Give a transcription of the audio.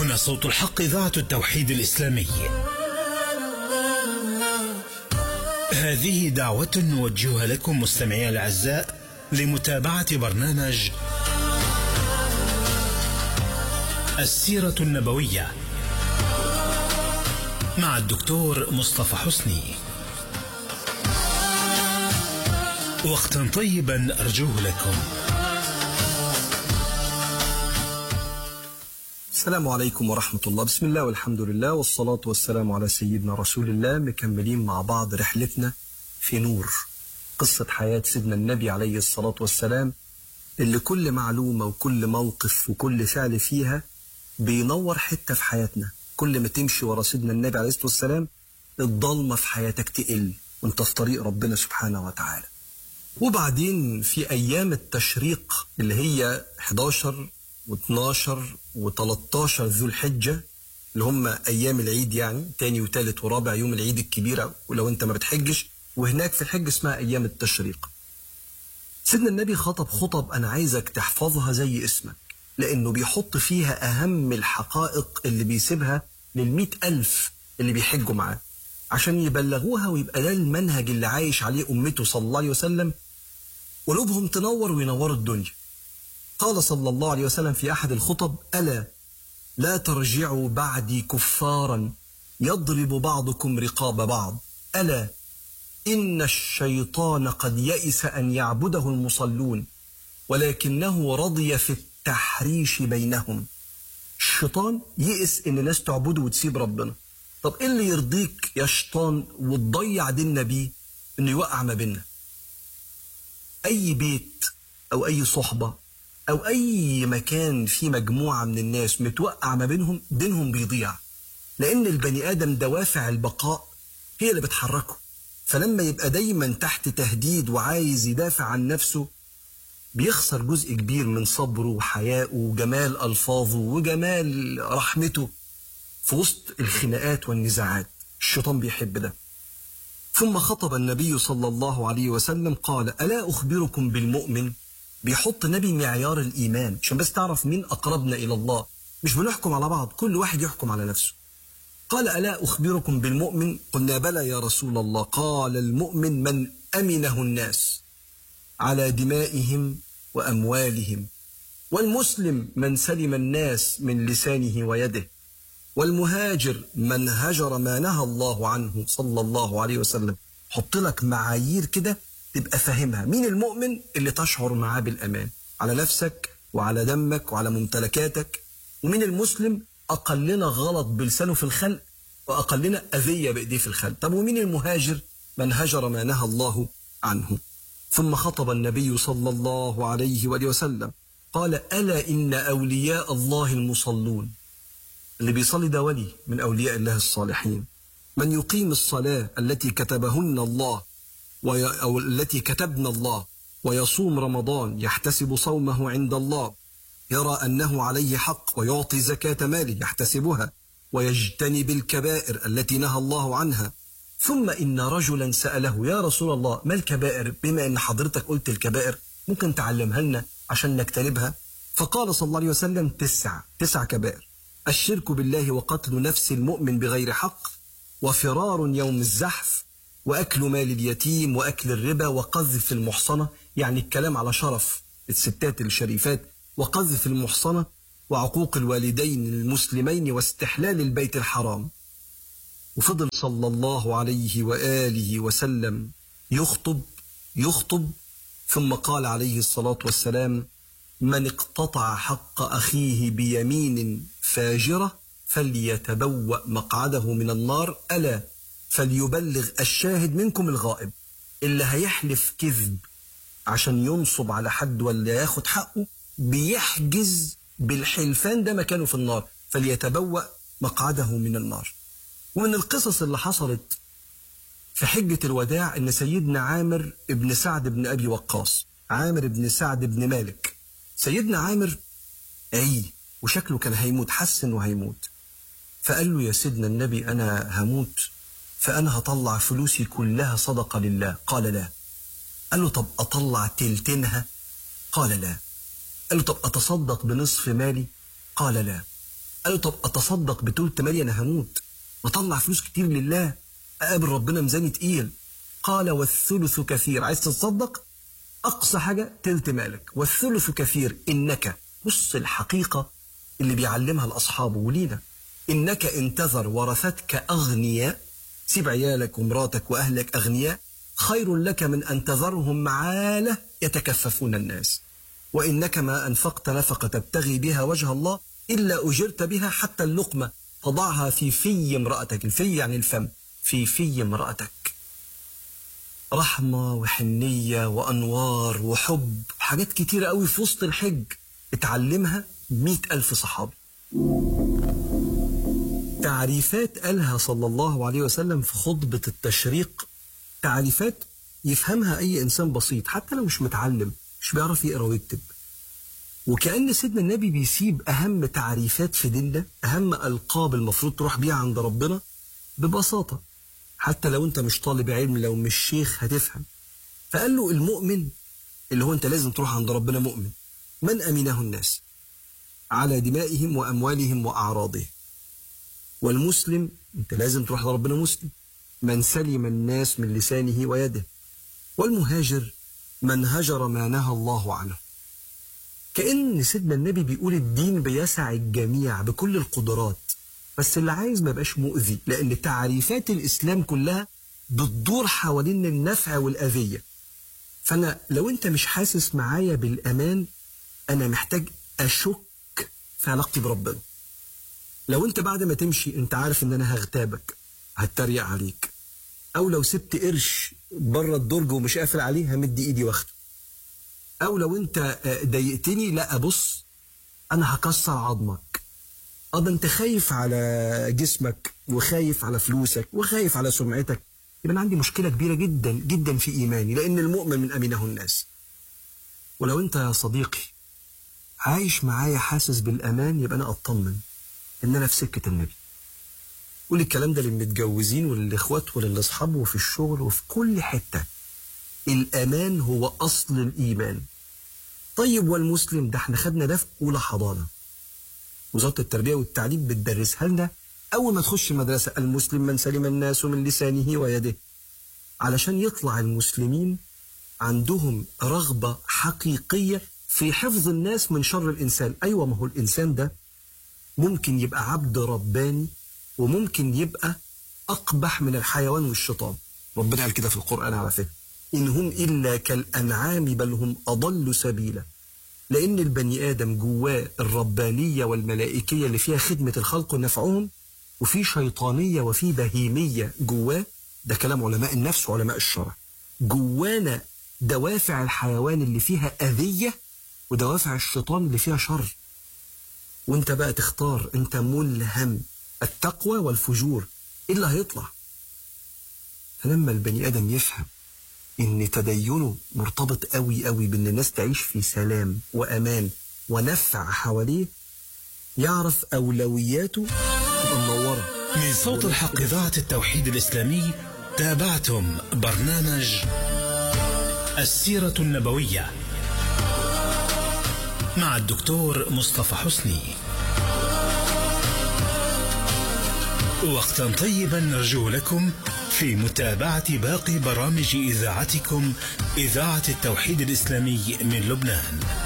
هنا صوت الحق إذاعة التوحيد الإسلامي هذه دعوة نوجهها لكم مستمعي الأعزاء لمتابعة برنامج السيرة النبوية مع الدكتور مصطفى حسني وقتا طيبا أرجوه لكم السلام عليكم ورحمة الله بسم الله والحمد لله والصلاة والسلام على سيدنا رسول الله مكملين مع بعض رحلتنا في نور قصة حياة سيدنا النبي عليه الصلاة والسلام اللي كل معلومة وكل موقف وكل فعل فيها بينور حتة في حياتنا كل ما تمشي ورا سيدنا النبي عليه الصلاة والسلام الضلمة في حياتك تقل وانت في طريق ربنا سبحانه وتعالى وبعدين في أيام التشريق اللي هي 11 و12 و13 ذو الحجة اللي هم أيام العيد يعني تاني وتالت ورابع يوم العيد الكبيرة ولو أنت ما بتحجش وهناك في الحج اسمها أيام التشريق سيدنا النبي خطب خطب أنا عايزك تحفظها زي اسمك لأنه بيحط فيها أهم الحقائق اللي بيسيبها للمئة ألف اللي بيحجوا معاه عشان يبلغوها ويبقى ده المنهج اللي عايش عليه أمته صلى الله عليه وسلم قلوبهم تنور وينوروا الدنيا قال صلى الله عليه وسلم في أحد الخطب ألا لا ترجعوا بعدي كفارا يضرب بعضكم رقاب بعض ألا إن الشيطان قد يئس أن يعبده المصلون ولكنه رضي في التحريش بينهم الشيطان يئس إن الناس تعبده وتسيب ربنا طب إيه اللي يرضيك يا شيطان وتضيع ديننا بيه إنه يوقع ما بيننا أي بيت أو أي صحبة أو أي مكان فيه مجموعة من الناس متوقع ما بينهم دينهم بيضيع لأن البني آدم دوافع البقاء هي اللي بتحركه فلما يبقى دايما تحت تهديد وعايز يدافع عن نفسه بيخسر جزء كبير من صبره وحيائه وجمال ألفاظه وجمال رحمته في وسط الخناقات والنزاعات الشيطان بيحب ده ثم خطب النبي صلى الله عليه وسلم قال ألا أخبركم بالمؤمن بيحط نبي معيار الإيمان عشان بس تعرف مين أقربنا إلى الله مش بنحكم على بعض كل واحد يحكم على نفسه قال ألا أخبركم بالمؤمن قلنا بلى يا رسول الله قال المؤمن من أمنه الناس على دمائهم وأموالهم والمسلم من سلم الناس من لسانه ويده والمهاجر من هجر ما نهى الله عنه صلى الله عليه وسلم حط لك معايير كده تبقى فاهمها مين المؤمن اللي تشعر معاه بالأمان على نفسك وعلى دمك وعلى ممتلكاتك ومين المسلم أقلنا غلط بلسانه في الخلق وأقلنا أذية بإيديه في الخلق طب ومين المهاجر من هجر ما نهى الله عنه ثم خطب النبي صلى الله عليه وآله وسلم قال ألا إن أولياء الله المصلون اللي بيصلي ده ولي من أولياء الله الصالحين من يقيم الصلاة التي كتبهن الله وي... أو التي كتبنا الله ويصوم رمضان يحتسب صومه عند الله يرى أنه عليه حق ويعطي زكاة ماله يحتسبها ويجتنب الكبائر التي نهى الله عنها ثم إن رجلا سأله يا رسول الله ما الكبائر بما أن حضرتك قلت الكبائر ممكن تعلمها لنا عشان نجتنبها فقال صلى الله عليه وسلم تسع تسع كبائر الشرك بالله وقتل نفس المؤمن بغير حق وفرار يوم الزحف وأكل مال اليتيم وأكل الربا وقذف المحصنة يعني الكلام على شرف الستات الشريفات وقذف المحصنة وعقوق الوالدين المسلمين واستحلال البيت الحرام وفضل صلى الله عليه وآله وسلم يخطب يخطب ثم قال عليه الصلاة والسلام من اقتطع حق أخيه بيمين فاجرة فليتبوأ مقعده من النار ألا فليبلغ الشاهد منكم الغائب اللي هيحلف كذب عشان ينصب على حد ولا ياخد حقه بيحجز بالحلفان ده مكانه في النار فليتبوأ مقعده من النار ومن القصص اللي حصلت في حجة الوداع ان سيدنا عامر ابن سعد بن ابي وقاص عامر بن سعد بن مالك سيدنا عامر عي وشكله كان هيموت حس انه هيموت فقال له يا سيدنا النبي انا هموت فأنا هطلع فلوسي كلها صدقة لله قال لا قال له طب أطلع تلتينها قال لا قال له طب أتصدق بنصف مالي قال لا قال له طب اتصدق بتلت مالي انا هموت واطلع فلوس كتير لله اقابل ربنا ميزاني تقيل قال والثلث كثير عايز تتصدق اقصى حاجه تلت مالك والثلث كثير انك بص الحقيقه اللي بيعلمها لاصحابه ولينا انك انتظر ورثتك اغنياء سيب عيالك ومراتك واهلك اغنياء خير لك من ان تذرهم معاله يتكففون الناس وانك ما انفقت نفقه تبتغي بها وجه الله الا اجرت بها حتى اللقمه تضعها في في امراتك الفي يعني الفم في في امراتك رحمة وحنية وأنوار وحب حاجات كتيرة قوي في وسط الحج اتعلمها مئة ألف صحابي تعريفات قالها صلى الله عليه وسلم في خطبة التشريق تعريفات يفهمها أي إنسان بسيط حتى لو مش متعلم مش بيعرف يقرأ ويكتب وكأن سيدنا النبي بيسيب أهم تعريفات في ديننا أهم ألقاب المفروض تروح بيها عند ربنا ببساطة حتى لو أنت مش طالب علم لو مش شيخ هتفهم فقال له المؤمن اللي هو أنت لازم تروح عند ربنا مؤمن من أمنه الناس على دمائهم وأموالهم وأعراضهم والمسلم أنت لازم تروح لربنا مسلم من سلم الناس من لسانه ويده والمهاجر من هجر ما نهى الله عنه كأن سيدنا النبي بيقول الدين بيسع الجميع بكل القدرات بس اللي عايز ما يبقاش مؤذي لأن تعريفات الإسلام كلها بتدور حوالين النفع والأذية فأنا لو أنت مش حاسس معايا بالأمان أنا محتاج أشك في علاقتي بربنا لو أنت بعد ما تمشي أنت عارف إن أنا هغتابك هتريق عليك أو لو سبت قرش بره الدرج ومش قافل عليه همد إيدي واخده او لو انت ضايقتني لا بص انا هكسر عظمك اه ده انت خايف على جسمك وخايف على فلوسك وخايف على سمعتك يبقى انا عندي مشكله كبيره جدا جدا في ايماني لان المؤمن من امنه الناس ولو انت يا صديقي عايش معايا حاسس بالامان يبقى انا اطمن ان انا في سكه النبي قول الكلام ده للمتجوزين وللاخوات وللاصحاب وفي الشغل وفي كل حته الأمان هو أصل الإيمان طيب والمسلم ده احنا خدنا ده في أولى حضانة وزارة التربية والتعليم بتدرسها لنا أول ما تخش مدرسة المسلم من سلم الناس من لسانه ويده علشان يطلع المسلمين عندهم رغبة حقيقية في حفظ الناس من شر الإنسان أيوة ما هو الإنسان ده ممكن يبقى عبد رباني وممكن يبقى أقبح من الحيوان والشيطان ربنا قال كده في القرآن على فكرة إن هم إلا كالأنعام بل هم أضل سبيلا لأن البني آدم جواه الربانية والملائكية اللي فيها خدمة الخلق ونفعهم وفي شيطانية وفي بهيمية جواه ده كلام علماء النفس وعلماء الشرع جوانا دوافع الحيوان اللي فيها أذية ودوافع الشيطان اللي فيها شر وانت بقى تختار انت ملهم التقوى والفجور ايه اللي هيطلع فلما البني ادم يفهم ان تدينه مرتبط قوي قوي بان الناس تعيش في سلام وامان ونفع حواليه يعرف اولوياته تبقى منوره من صوت الحق إذاعة التوحيد الإسلامي تابعتم برنامج السيرة النبوية مع الدكتور مصطفى حسني وقتا طيبا نرجو لكم في متابعة باقي برامج إذاعتكم إذاعة التوحيد الإسلامي من لبنان